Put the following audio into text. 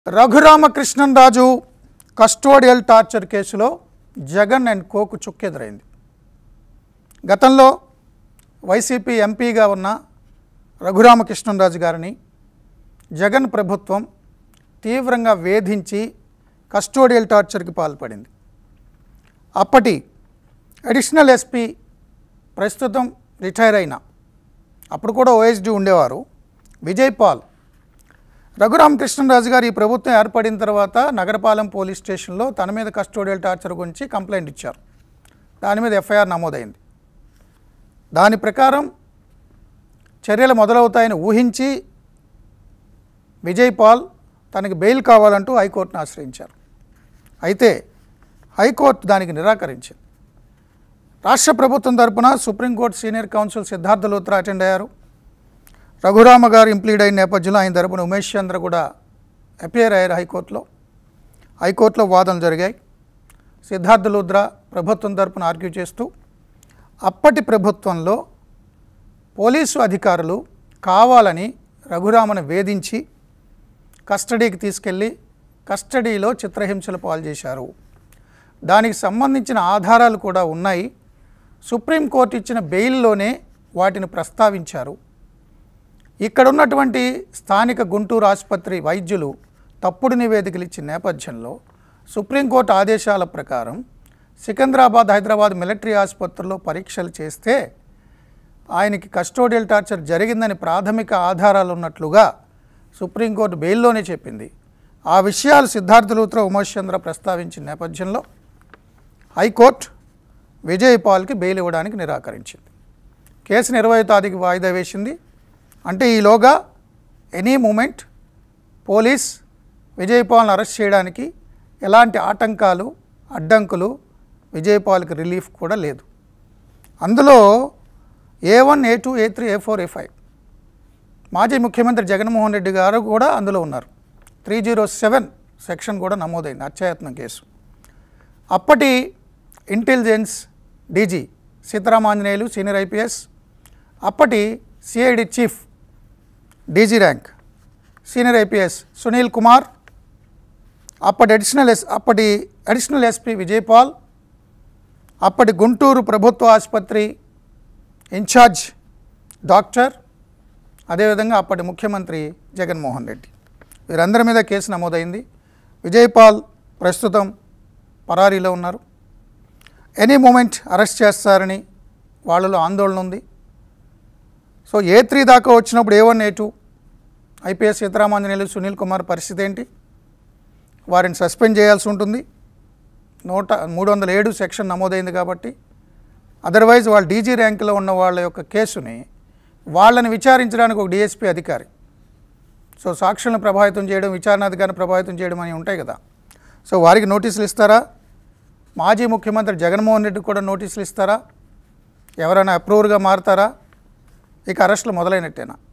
రఘురామకృష్ణన్ రాజు custodial torture కేసులో Jagan and Coke చుక్కెదురైంది గతంలో YCP ఎంపీగా ఉన్న రఘురామకృష్ణన్ రాజు గారిని జగన్ ప్రభుత్వం తీవ్రంగా వేధించి కస్టోడియల్ టార్చర్కి పాల్పడింది అప్పటి అడిషనల్ ఎస్పీ ప్రస్తుతం రిటైర్ అయిన అప్పుడు కూడా ఓఎస్డి ఉండేవారు విజయ్ పాల్ రఘురామకృష్ణరాజు గారు ఈ ప్రభుత్వం ఏర్పడిన తర్వాత నగరపాలెం పోలీస్ స్టేషన్లో తన మీద కస్టోడియల్ టార్చర్ గురించి కంప్లైంట్ ఇచ్చారు దాని మీద ఎఫ్ఐఆర్ నమోదైంది దాని ప్రకారం చర్యలు మొదలవుతాయని ఊహించి విజయ్ పాల్ తనకి బెయిల్ కావాలంటూ హైకోర్టును ఆశ్రయించారు అయితే హైకోర్టు దానికి నిరాకరించింది రాష్ట్ర ప్రభుత్వం తరపున supreme court senior counsel Siddhartha Luthra attend అయ్యారు రఘురామ గారు ఇంప్లీడ్ అయిన నేపథ్యంలో ఆయన తరపున ఉమేష్ చంద్ర కూడా అపియర్ అయ్యారు హైకోర్టులో హైకోర్టులో వాదనలు జరిగాయి సిద్ధార్థ లూద్రా ప్రభుత్వం తరపున ఆర్గ్యూ చేస్తూ అప్పటి ప్రభుత్వంలో పోలీసు అధికారులు కావాలని రఘురామను వేధించి కస్టడీకి తీసుకెళ్ళి కస్టడీలో చిత్రహింసలు పాలు చేశారు దానికి సంబంధించిన ఆధారాలు కూడా ఉన్నాయి సుప్రీంకోర్టు ఇచ్చిన బెయిల్లోనే వాటిని ప్రస్తావించారు ఇక్కడ ఉన్నటువంటి స్థానిక గుంటూరు ఆసుపత్రి వైద్యులు తప్పుడు నివేదికలు ఇచ్చిన నేపథ్యంలో సుప్రీంకోర్టు ఆదేశాల ప్రకారం సికింద్రాబాద్ హైదరాబాద్ మిలిటరీ ఆసుపత్రిలో పరీక్షలు చేస్తే ఆయనకి కస్టోడియల్ టార్చర్ జరిగిందని ప్రాథమిక ఆధారాలు ఉన్నట్లుగా సుప్రీంకోర్టు బెయిల్లోనే చెప్పింది ఆ విషయాలు సిద్ధార్థ లూత్రా ఉమేష్ చంద్ర ప్రస్తావించిన నేపథ్యంలో హైకోర్టు విజయ్ పాల్కి బెయిల్ ఇవ్వడానికి నిరాకరించింది కేసును ఇరవై తారీఖు వాయిదా వేసింది అంటే ఈలోగా ఎనీ మూమెంట్ పోలీస్ విజయ్ పాల్ని అరెస్ట్ చేయడానికి ఎలాంటి ఆటంకాలు అడ్డంకులు విజయ్ పాల్కి రిలీఫ్ కూడా లేదు అందులో A one A two A three A four A five మాజీ ముఖ్యమంత్రి జగన్మోహన్ రెడ్డి గారు కూడా అందులో ఉన్నారు త్రీ జీరో సెవెన్ సెక్షన్ కూడా నమోదైంది హత్యాయత్నం కేసు అప్పటి intelligence DG Sitaramanjaneyulu senior IPS అప్పటి CID chief DG rank senior IPS Sunil Kumar అప్పటి అడిషనల్ ఎస్ అప్పటి అడిషనల్ ఎస్పీ విజయపాల్ అప్పటి గుంటూరు ప్రభుత్వ ఆసుపత్రి ఇన్ఛార్జ్ డాక్టర్ అదేవిధంగా అప్పటి ముఖ్యమంత్రి జగన్మోహన్ రెడ్డి వీరందరి మీద కేసు నమోదైంది విజయపాల్ ప్రస్తుతం పరారీలో ఉన్నారు ఎనీ మూమెంట్ అరెస్ట్ చేస్తారని వాళ్ళలో ఆందోళన ఉంది సో ఏ త్రీ దాకా వచ్చినప్పుడు A one A two IPS Sitaramanjaneyulu Sunil Kumar పరిస్థితి ఏంటి వారిని సస్పెండ్ చేయాల్సి ఉంటుంది నూట మూడు వందల ఏడు సెక్షన్ నమోదైంది కాబట్టి అదర్వైజ్ వాళ్ళు డీజీ ర్యాంకులో ఉన్న వాళ్ళ యొక్క కేసుని వాళ్ళని విచారించడానికి ఒక డిఎస్పీ అధికారి సో సాక్షులను ప్రభావితం చేయడం విచారణాధికారిని ప్రభావితం చేయడం అని ఉంటాయి కదా సో వారికి నోటీసులు ఇస్తారా మాజీ ముఖ్యమంత్రి జగన్మోహన్ రెడ్డి కూడా నోటీసులు ఇస్తారా ఎవరైనా అప్రూవర్గా మారుతారా ఇక అరెస్టులు మొదలైనట్టేనా